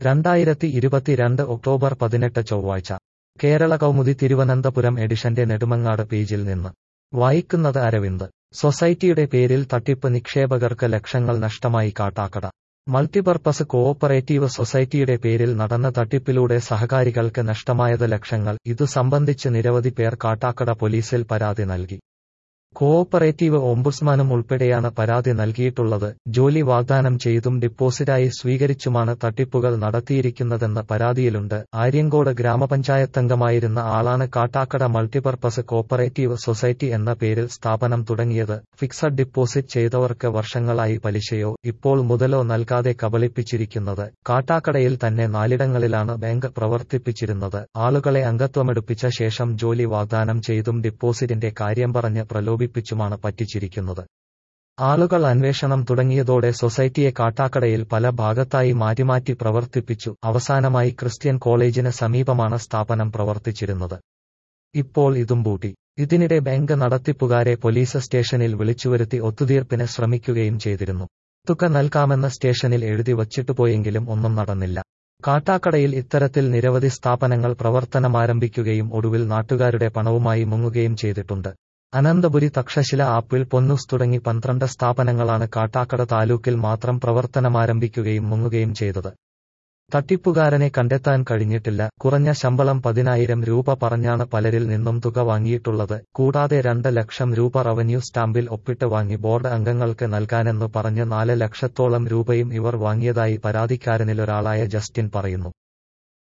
രണ്ടായിരത്തി ഇരുപത്തിരണ്ട് ഒക്ടോബർ പതിനെട്ട് ചൊവ്വാഴ്ച കേരള കൗമുദി തിരുവനന്തപുരം എഡിഷന്റെ നെടുമങ്ങാട് പേജിൽ നിന്ന് വായിക്കുന്നത് അരവിന്ദ് സൊസൈറ്റിയുടെ പേരിൽ തട്ടിപ്പ് നിക്ഷേപകർക്ക് ലക്ഷങ്ങൾ നഷ്ടമായി കാട്ടാക്കട മൾട്ടിപർപ്പസ് കോഓപ്പറേറ്റീവ് സൊസൈറ്റിയുടെ പേരിൽ നടന്ന തട്ടിപ്പിലൂടെ സഹകാരികൾക്ക് നഷ്ടമായത് ലക്ഷങ്ങൾ ഇതു സംബന്ധിച്ച് നിരവധി പേർ കാട്ടാക്കട പോലീസിൽ പരാതി നൽകി കോഓപ്പറേറ്റീവ് ഓംബുഡ്സ്മാനും ഉൾപ്പെടെയാണ് പരാതി നൽകിയിട്ടുള്ളത് ജോലി വാഗ്ദാനം ചെയ്തും ഡിപ്പോസിറ്റായി സ്വീകരിച്ചുമാണ് തട്ടിപ്പുകൾ നടത്തിയിരിക്കുന്നതെന്ന് പരാതിയിലുണ്ട് ആര്യങ്കോട് ഗ്രാമപഞ്ചായത്തംഗമായിരുന്ന ആളാണ് കാട്ടാക്കട മൾട്ടിപർപ്പസ് കോപ്പറേറ്റീവ് സൊസൈറ്റി എന്ന പേരിൽ സ്ഥാപനം തുടങ്ങിയത് ഫിക്സഡ് ഡിപ്പോസിറ്റ് ചെയ്തവർക്ക് വർഷങ്ങളായി പലിശയോ ഇപ്പോൾ മുതലോ നൽകാതെ കബളിപ്പിച്ചിരിക്കുന്നത് കാട്ടാക്കടയിൽ തന്നെ നാലിടങ്ങളിലാണ് ബാങ്ക് പ്രവർത്തിപ്പിച്ചിരുന്നത് ആളുകളെ അംഗത്വമെടുപ്പിച്ച ശേഷം ജോലി വാഗ്ദാനം ചെയ്തും ഡിപ്പോസിറ്റിന്റെ കാര്യം പറഞ്ഞ് പ്രലോഭി പ്രലോഭിപ്പിച്ചുമാണ് പറ്റിച്ചിരിക്കുന്നത് ആളുകൾ അന്വേഷണം തുടങ്ങിയതോടെ സൊസൈറ്റിയെ കാട്ടാക്കടയിൽ പല ഭാഗത്തായി മാറ്റിമാറ്റി പ്രവർത്തിപ്പിച്ചു അവസാനമായി ക്രിസ്ത്യൻ കോളേജിന് സമീപമാണ് സ്ഥാപനം പ്രവർത്തിച്ചിരുന്നത് ഇപ്പോൾ ഇതും പൂട്ടി ഇതിനിടെ ബാങ്ക് നടത്തിപ്പുകാരെ പോലീസ് സ്റ്റേഷനിൽ വിളിച്ചുവരുത്തി ഒത്തുതീർപ്പിന് ശ്രമിക്കുകയും ചെയ്തിരുന്നു തുക നൽകാമെന്ന് സ്റ്റേഷനിൽ എഴുതി വച്ചിട്ടുപോയെങ്കിലും ഒന്നും നടന്നില്ല കാട്ടാക്കടയിൽ ഇത്തരത്തിൽ നിരവധി സ്ഥാപനങ്ങൾ പ്രവർത്തനമാരംഭിക്കുകയും ഒടുവിൽ നാട്ടുകാരുടെ പണവുമായി മുങ്ങുകയും ചെയ്തിട്ടുണ്ട് അനന്തപുരി തക്ഷശില ആപ്പിൾ പൊന്നൂസ് തുടങ്ങി പന്ത്രണ്ട് സ്ഥാപനങ്ങളാണ് കാട്ടാക്കട താലൂക്കിൽ മാത്രം പ്രവർത്തനമാരംഭിക്കുകയും മുങ്ങുകയും ചെയ്തത് തട്ടിപ്പുകാരനെ കണ്ടെത്താൻ കഴിഞ്ഞിട്ടില്ല കുറഞ്ഞ ശമ്പളം പതിനായിരം രൂപ പറഞ്ഞാണ് പലരിൽ നിന്നും തുക വാങ്ങിയിട്ടുള്ളത് കൂടാതെ രണ്ട് ലക്ഷം രൂപ റവന്യൂ സ്റ്റാമ്പിൽ ഒപ്പിട്ട് വാങ്ങി ബോർഡ് അംഗങ്ങൾക്ക് നൽകാനെന്നു പറഞ്ഞ് നാല് ലക്ഷത്തോളം രൂപയും ഇവർ വാങ്ങിയതായി പരാതിക്കാരനിലൊരാളായ ജസ്റ്റിൻ പറയുന്നു